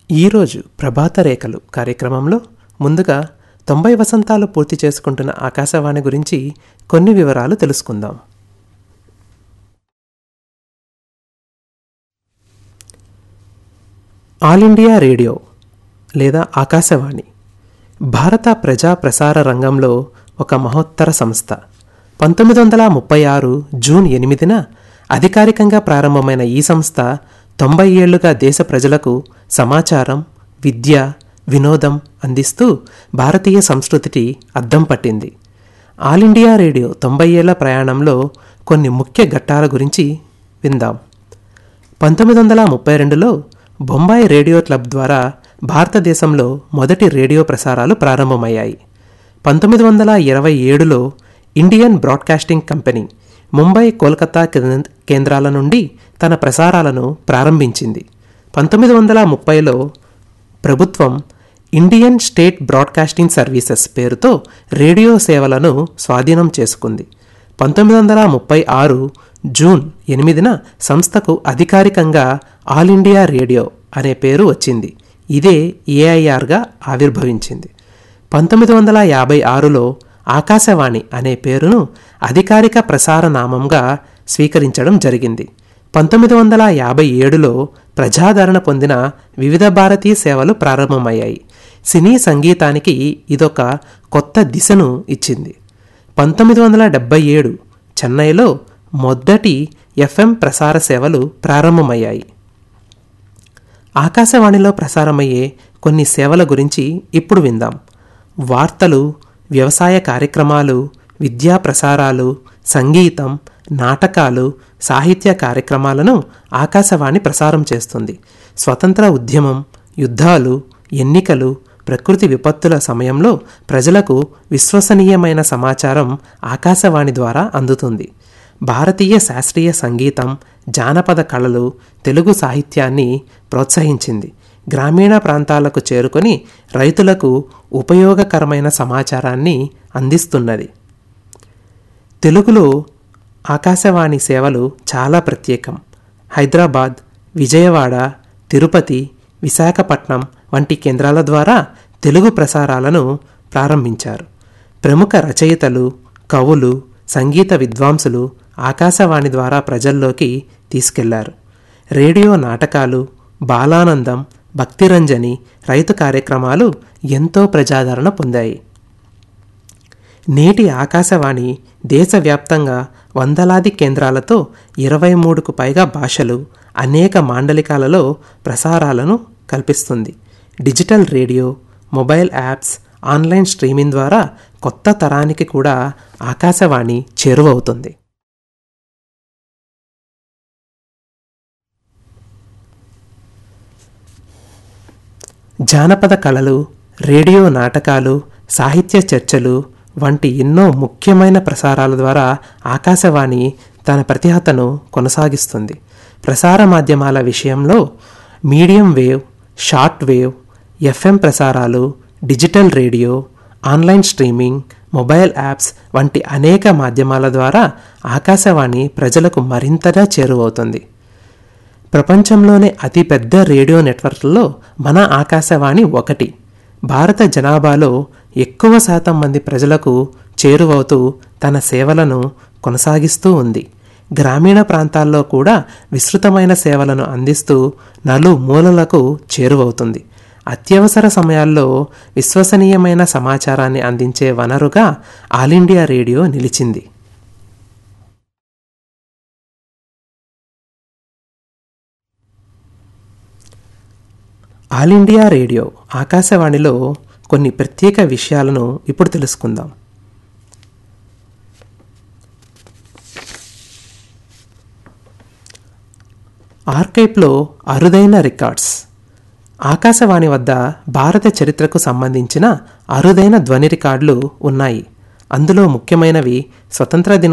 ఈరోజు ప్రభాత రేఖలు కార్యక్రమంలో ముందుగా తొంభై వసంతాలు పూర్తి చేసుకుంటున్న ఆకాశవాణి గురించి కొన్ని వివరాలు తెలుసుకుందాం ఆల్ ఇండియా రేడియో లేదా ఆకాశవాణి భారత ప్రజా ప్రసార రంగంలో ఒక మహోత్తర సంస్థ పంతొమ్మిది వందల ముప్పై ఆరు జూన్ ఎనిమిదిన అధికారికంగా ప్రారంభమైన ఈ సంస్థ తొంభై ఏళ్లుగా దేశ ప్రజలకు సమాచారం విద్య వినోదం అందిస్తూ భారతీయ సంస్కృతికి అద్దం పట్టింది ఆల్ ఇండియా రేడియో తొంభై ఏళ్ల ప్రయాణంలో కొన్ని ముఖ్య ఘట్టాల గురించి విందాం పంతొమ్మిది వందల ముప్పై రెండులో బొంబాయి రేడియో క్లబ్ ద్వారా భారతదేశంలో మొదటి రేడియో ప్రసారాలు ప్రారంభమయ్యాయి పంతొమ్మిది వందల ఇరవై ఏడులో Indian broadcasting company Mumbai Kolkata కేంద్ర- కేంద్రాల నుండి తన ప్రసారాలను ప్రారంభించింది పంతొమ్మిది వందల ముప్పైలో ప్రభుత్వం ఇండియన్ స్టేట్ బ్రాడ్కాస్టింగ్ సర్వీసెస్ పేరుతో రేడియో సేవలను స్వాధీనం చేసుకుంది పంతొమ్మిది వందల ముప్పై ఆరు జూన్ ఎనిమిదిన సంస్థకు అధికారికంగా ఆల్ ఇండియా రేడియో అనే పేరు వచ్చింది ఇదే ఏఐఆర్గా ఆవిర్భవించింది పంతొమ్మిది వందల యాభై ఆరులో ఆకాశవాణి అనే పేరును అధికారిక ప్రసార నామంగా స్వీకరించడం జరిగింది పంతొమ్మిది వందల యాభై ఏడులో ప్రజాదరణ పొందిన వివిధ భారతీయ సేవలు ప్రారంభమయ్యాయి సినీ సంగీతానికి ఇదొక కొత్త దిశను ఇచ్చింది పంతొమ్మిది వందల డెబ్బై ఏడు చెన్నైలో మొదటి ఎఫ్ఎం ప్రసార సేవలు ప్రారంభమయ్యాయి ఆకాశవాణిలో ప్రసారమయ్యే కొన్ని సేవల గురించి ఇప్పుడు విందాం వార్తలు వ్యవసాయ కార్యక్రమాలు విద్యా ప్రసారాలు సంగీతం నాటకాలు సాహిత్య కార్యక్రమాలను ఆకాశవాణి ప్రసారం చేస్తుంది స్వతంత్ర ఉద్యమం యుద్ధాలు ఎన్నికలు ప్రకృతి విపత్తుల సమయంలో ప్రజలకు విశ్వసనీయమైన సమాచారం ఆకాశవాణి ద్వారా అందుతుంది భారతీయ శాస్త్రీయ సంగీతం జానపద కళలు తెలుగు సాహిత్యాన్ని ప్రోత్సహించింది గ్రామీణ ప్రాంతాలకు చేరుకొని రైతులకు ఉపయోగకరమైన సమాచారాన్ని అందిస్తున్నది తెలుగులో ఆకాశవాణి సేవలు చాలా ప్రత్యేకం హైదరాబాద్ విజయవాడ తిరుపతి విశాఖపట్నం వంటి కేంద్రాల ద్వారా తెలుగు ప్రసారాలను ప్రారంభించారు ప్రముఖ రచయితలు కవులు సంగీత విద్వాంసులు ఆకాశవాణి ద్వారా ప్రజల్లోకి తీసుకెళ్లారు రేడియో నాటకాలు బాలానందం భక్తిరంజని రైతు కార్యక్రమాలు ఎంతో ప్రజాదరణ పొందాయి నేటి ఆకాశవాణి దేశవ్యాప్తంగా వందలాది కేంద్రాలతో ఇరవై మూడుకు పైగా భాషలు అనేక మాండలికాలలో ప్రసారాలను కల్పిస్తుంది digital radio mobile apps online streaming ద్వారా కొత్త తరానికి కూడా ఆకాశవాణి చేరువవుతుంది జానపద కళలు రేడియో నాటకాలు సాహిత్య చర్చలు వంటి ఎన్నో ముఖ్యమైన ప్రసారాల ద్వారా ఆకాశవాణి తన ప్రతిహతను కొనసాగిస్తుంది ప్రసార మాధ్యమాల విషయంలో medium wave short wave FM ప్రసారాలు digital radio online streaming mobile apps వంటి అనేక మాధ్యమాల ద్వారా ఆకాశవాణి ప్రజలకు మరింతగా చేరువవుతుంది ప్రపంచంలోనే అతిపెద్ద రేడియో నెట్వర్క్లలో మన ఆకాశవాణి ఒకటి భారత జనాభాలో ఎక్కువ శాతం మంది ప్రజలకు చేరువవుతూ తన సేవలను కొనసాగిస్తూ ఉంది గ్రామీణ ప్రాంతాల్లో కూడా విస్తృతమైన సేవలను అందిస్తూ నలు మూలలకు చేరువవుతుంది అత్యవసర సమయాల్లో విశ్వసనీయమైన సమాచారాన్ని అందించే వనరుగా ఆల్ ఇండియా రేడియో నిలిచింది ఆల్ ఇండియా రేడియో ఆకాశవాణిలో కొన్ని ప్రత్యేక విషయాలను ఇప్పుడు తెలుసుకుందాం ఆర్కైప్లో అరుదైన రికార్డ్స్ ఆకాశవాణి వద్ద భారత చరిత్రకు సంబంధించిన అరుదైన ధ్వని రికార్డులు ఉన్నాయి అందులో ముఖ్యమైనవి స్వతంత్ర దినోత్సవ